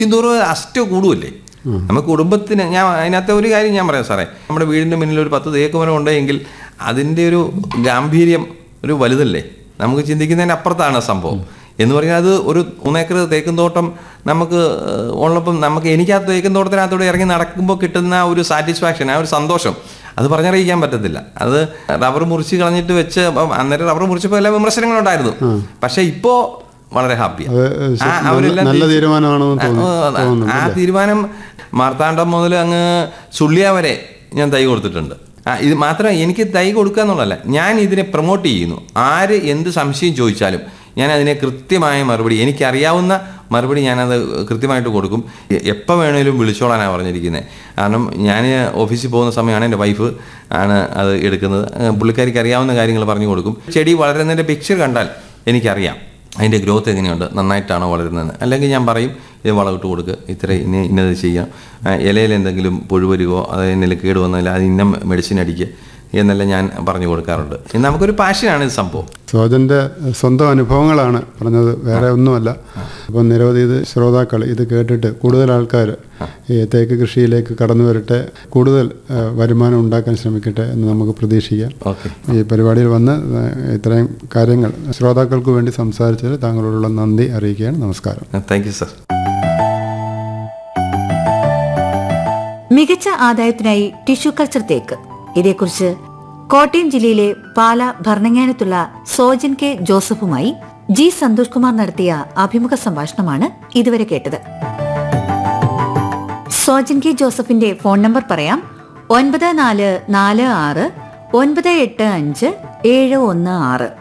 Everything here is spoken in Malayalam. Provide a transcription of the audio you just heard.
തോറും അസ്റ്റ് കൂടുമല്ലേ നമുക്ക് കുടുംബത്തിന് ഞാൻ അതിനകത്തെ ഒരു കാര്യം ഞാൻ പറയാം സാറേ നമ്മുടെ വീടിൻ്റെ മുന്നിൽ ഒരു പത്ത് തേക്ക് മരം ഉണ്ടെങ്കിൽ അതിൻ്റെ ഒരു ഗാംഭീര്യം ഒരു വലുതല്ലേ നമുക്ക് ചിന്തിക്കുന്നതിന് അപ്പുറത്താണ് സംഭവം എന്ന് പറഞ്ഞാൽ അത് ഒരു മൂന്നേക്കർ തേക്കും തോട്ടം നമുക്ക് ഏഹ്, ഉള്ളപ്പം നമുക്ക് എനിക്ക് ആ തേക്കും തോട്ടത്തിനകത്തൂടെ ഇറങ്ങി നടക്കുമ്പോൾ കിട്ടുന്ന ആ ഒരു സാറ്റിസ്ഫാക്ഷൻ ആ ഒരു സന്തോഷം അത് പറഞ്ഞറിയിക്കാൻ പറ്റത്തില്ല അത് റബ്ബർ മുറിച്ച് കളഞ്ഞിട്ട് വെച്ച് അപ്പം അന്നേരം റബ്ബർ മുറിച്ചപ്പോൾ എല്ലാ വിമർശനങ്ങളുണ്ടായിരുന്നു പക്ഷെ ഇപ്പോൾ വളരെ ഹാപ്പിയാണ് അത് ശ- നല്ല തീരുമാനമാണെന്ന് തോന്നുന്നു ആ തീരുമാനം മാർത്താണ്ഡം മുതൽ അങ്ങ് ചുള്ളിയ വരെ ഞാൻ തൈ കൊടുത്തിട്ടുണ്ട് ആ ഇത് മാത്രം എനിക്ക് തൈ കൊടുക്കുക എന്നുള്ളതല്ല ഞാൻ ഇതിനെ പ്രൊമോട്ട് ചെയ്യുന്നു ആര് എന്ത് സംശയം ചോദിച്ചാലും ഞാൻ അതിനെ കൃത്യമായ മറുപടി എനിക്കറിയാവുന്ന മറുപടി ഞാനത് കൃത്യമായിട്ട് കൊടുക്കും എ- എപ്പോൾ വേണേലും വിളിച്ചോളാനാണ് പറഞ്ഞിരിക്കുന്നത് കാരണം ഞാൻ ഓഫീസിൽ പോകുന്ന സമയമാണ് എൻ്റെ വൈഫ് ആണ് അത് എടുക്കുന്നത് ആ, പുള്ളിക്കാരിക്ക് അറിയാവുന്ന കാര്യങ്ങൾ പറഞ്ഞു കൊടുക്കും ചെടി വളരുന്നതിൻ്റെ പിക്ചർ കണ്ടാൽ എനിക്കറിയാം അതിൻ്റെ ഗ്രോത്ത് എങ്ങനെയുണ്ട് നന്നായിട്ടാണോ വളരുന്നത് അല്ലെങ്കിൽ ഞാൻ പറയും ഇത് വളമിട്ട് കൊടുക്കുക ഇത്ര ഇന്ന ഇന്നത് ചെയ്യാം ആ, ഇലയിൽ എന്തെങ്കിലും പുഴു വരുകയോ അത് എന്തെങ്കിലും കേട് വന്നാൽ അത് ഇന്ന മെഡിസിൻ അടിക്കുക എന്നെല്ലാം ഞാൻ പറഞ്ഞു കൊടുക്കാറുണ്ട് ഇത് നമുക്കൊരു പാഷനാണ് ഇത് സംഭവം സോജന്റെ സ്വന്തം അനുഭവങ്ങളാണ് പറഞ്ഞത് വേറെ ഒന്നുമല്ല അപ്പം നിരവധി ഇത് ശ്രോതാക്കൾ ഇത് കേട്ടിട്ട് കൂടുതൽ ആൾക്കാർ ഈ തേക്ക് കൃഷിയിലേക്ക് കടന്നു വരട്ടെ കൂടുതൽ ആ, വരുമാനം ഉണ്ടാക്കാൻ ശ്രമിക്കട്ടെ എന്ന് നമുക്ക് പ്രതീക്ഷിക്കാം ഓക്കെ ഈ പരിപാടിയിൽ വന്ന് ആ, ഇത്രയും കാര്യങ്ങൾ ശ്രോതാക്കൾക്ക് വേണ്ടി സംസാരിച്ചതിൽ താങ്കളോടുള്ള നന്ദി അറിയിക്കുകയാണ് നമസ്കാരം താങ്ക് യു സർ മികച്ച ആദായത്തിനായി ടിഷ്യൂ കൾച്ചർ തേക്ക് ഇതേക്കുറിച്ച് കോട്ടയം ജില്ലയിലെ പാല ഭരണങ്ങാനത്തുള്ള സോജൻ കെ ജോസഫുമായി ജി സന്തോഷ് കുമാർ നടത്തിയ അഭിമുഖ സംഭാഷണമാണ് ഇതുവരെ കേട്ടത് സോജൻ കെ ജോസഫിന്റെ ഫോൺ നമ്പർ പറയാം ഒൻപത് നാല് നാല് ആറ് ഒൻപത് എട്ട് അഞ്ച് ഏഴ് ഒന്ന് ആറ്